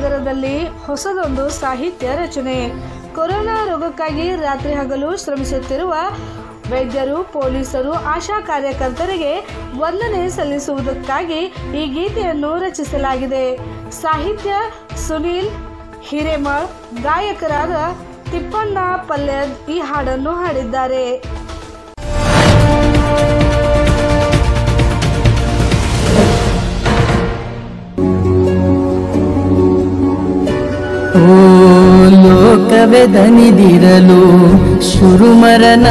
ನಗರದಲ್ಲಿ ಹೊಸದೊಂದು ಸಾಹಿತ್ಯ ರಚನೆ ಕೊರೋನಾ ರೋಗಕ್ಕಾಗಿ ರಾತ್ರಿ ಹಗಲು ಶ್ರಮಿಸುತ್ತಿರುವ ವೈದ್ಯರು ಪೊಲೀಸರು ಆಶಾ ಕಾರ್ಯಕರ್ತರಿಗೆ ವಂದನೆ ಸಲ್ಲಿಸುವುದಕ್ಕಾಗಿ ಈ ಗೀತೆಯನ್ನು ರಚಿಸಲಾಗಿದೆ ಸಾಹಿತ್ಯ ಸುನೀಲ್ ಹಿರೇಮಳ್ ಗಾಯಕರಾದ ತಿಪ್ಪಣ್ಣ ಪಲ್ಯದ್ ಈ ಹಾಡನ್ನು ಹಾಡಿದ್ದಾರೆ ಓ ಲೋಕವೇ ದನಿದಿರಲು ಶುರುಮರನ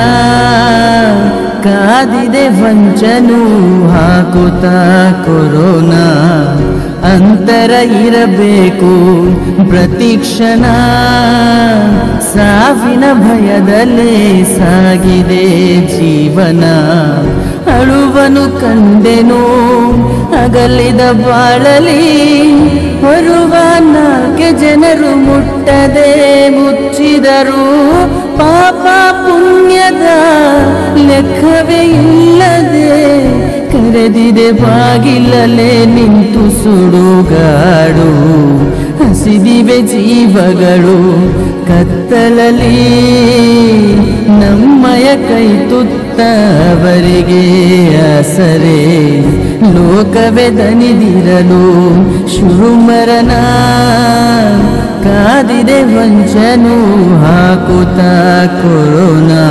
ಕಾದಿದೆ ವಂಚನು ಹಾಕುತ್ತ ಕೊರೋನಾ ಅಂತರ ಇರಬೇಕು ಪ್ರತಿಕ್ಷಣ ಸಾವಿನ ಭಯದಲ್ಲೇ ಸಾಗಿದೆ ಜೀವನ ಅಳುವನು ಕಂಡೆನು ಅಗಲಿದ ಬಾಳಲಿ ಹೊರುವ ನಾಲ್ಕೆ ಜನರು ಮುಟ್ಟದೆ ಮುಚ್ಚಿದರು ಪಾಪ ಪುಣ್ಯದ ಲೆಕ್ಕವೇ ಇಲ್ಲದೆ ಕರೆದಿದೆ ಬಾಗಿಲಲ್ಲೇ ನಿಂತು ಸುಡುಗಾಡು ಹಸಿದಿವೆ ಜೀವಗಳು ಕತ್ತಲಲ್ಲಿ ನಮ್ಮಯ ಕೈ ತುತ್ತವರಿಗೆ ಆಸರೆ ಲೋಕವೇ ದನಿದಿರಲು ಶುರುಮರನ ಕಾದಿದೆ ವಂಚನು ಹಾಕುತ್ತ ಕೊರೋನಾ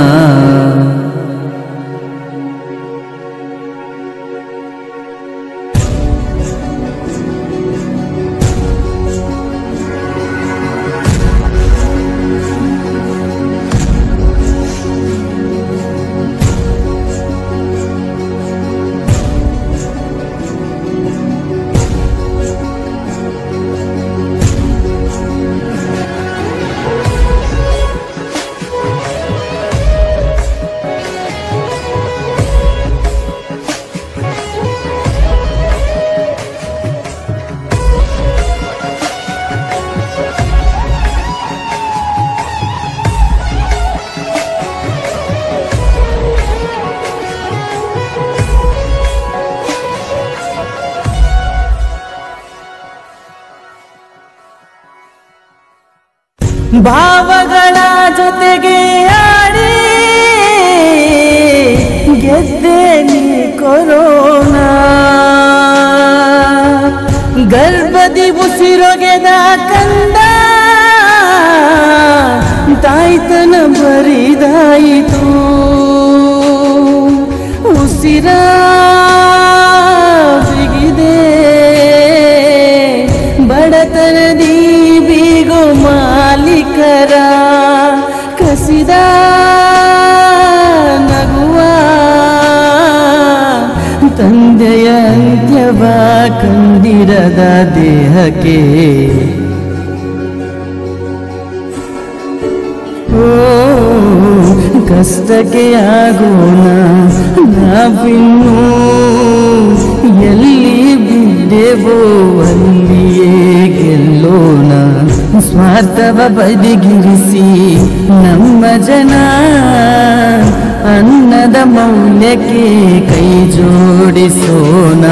ಭಾವಗಳ ಜೊತೆಗೆ ಆಡಿ ಗೆದ್ದೆ ನೀ ಕೊರೋನಾ ಗರ್ಭದಿ ಉಸಿರೊಗೆದ ಕಂದ ತಾಯ್ತನ ಬರಿದಾಯಿತು ಉಸಿರ ಬಿಗಿದೆ ಬಡತನದಿ ಬೀಗೋ ಮಾಲೀಕರ ಕಸಿದ ನಗುವ ತಂದೆಯ ಅಂತ್ಯವ ಕಂದಿರದ ದೇಹಕ್ಕೆ ಓ ಕಷ್ಟಕ್ಕೆ ಆಗೋಣ ನಾವಿನ್ನು ಎಲ್ಲಿ ಬಿದ್ದೆವೋ ಅಲ್ಲಿಯೇ ಗೆಲ್ಲೋಣ ಸ್ವಾರ್ಥವ ಬದಿಗಿರಿಸಿ ನಮ್ಮ ಜನ ಅನ್ನದ ಮೌಲ್ಯಕ್ಕೆ ಕೈ ಜೋಡಿಸೋಣ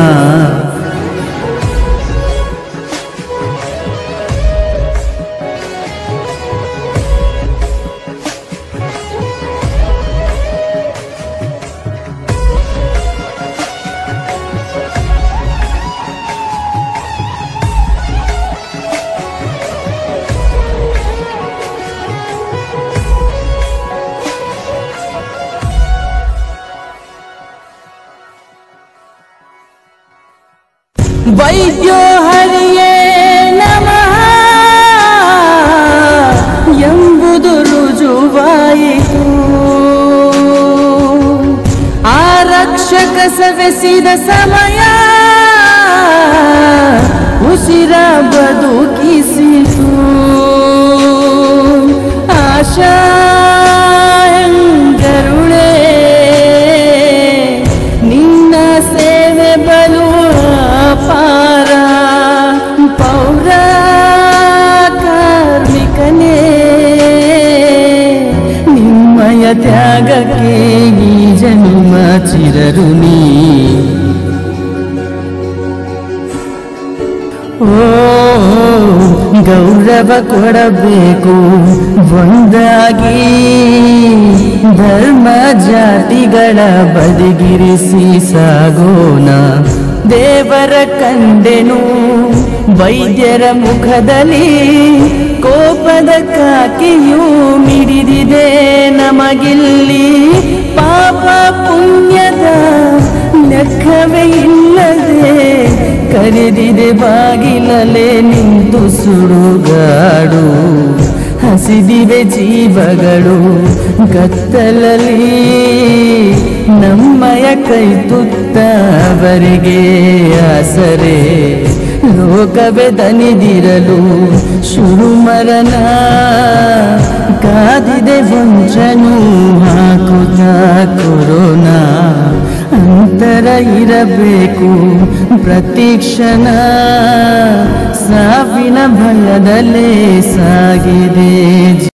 ವೈದ್ಯೋ ಹರಿಯೇ ನಮಃ ಎಂಬುದು ರುಜುವಾಯಿತು ಆರಕ್ಷಕ ಸವೆಸಿದ ಸಮಯ ಉಸಿರ ಬದುಕಿಸಿತು ಆಶಾ ಗರುಳೆ ನಿನ್ನ ಸೇವೆ ಬಲು ಅಪಾರ ಪೌರ ಕಾರ್ಮಿಕನೇ ನಿಮ್ಮಯ ತ್ಯಾಗಕ್ಕೆ ಈ ಜನ್ಮ ಚಿರರುಣಿ ಓ ಗೌರವ ಕೊಡಬೇಕು ಒಂದಾಗಿ ಧರ್ಮ ಜಾತಿಗಳ ಬದಿಗಿರಿಸಿ ಸಾಗೋಣ ದೇವರ ಕಂಡೆನು ವೈದ್ಯರ ಮುಖದಲ್ಲಿ ಕೋಪದ ಕಾಕಿಯೂ ಮಿಡಿದಿದೆ ನಮಗಿಲ್ಲಿ ಪಾಪ ಪುಣ್ಯದ ಲೆಕ್ಕವೇ ಇಲ್ಲದೆ ಕರೆದಿದೆ ಬಾಗಿಲಲೆ ನಿಂತು ಸುಡುಗಾಡು ಹಸಿದಿವೆ ಜೀವಗಳು ಕತ್ತಲಲ್ಲಿ ನಮ್ಮಯ ಕೈ ತುತ್ತವರಿಗೆ ಆಸರೆ ಲೋಕವೇ ದನಿದಿರಲು ಶುರು ಮರಣ ಕಾದಿದೆ ವಂಚನು ಹಾಕುತ್ತ ಕೊರೋನಾ ಅಂತರ ಇರಬೇಕು ಪ್ರತೀಕ್ಷಣ ಸಾವಿನ ಭಯದಲ್ಲೇ ಸಾಗಿದೆ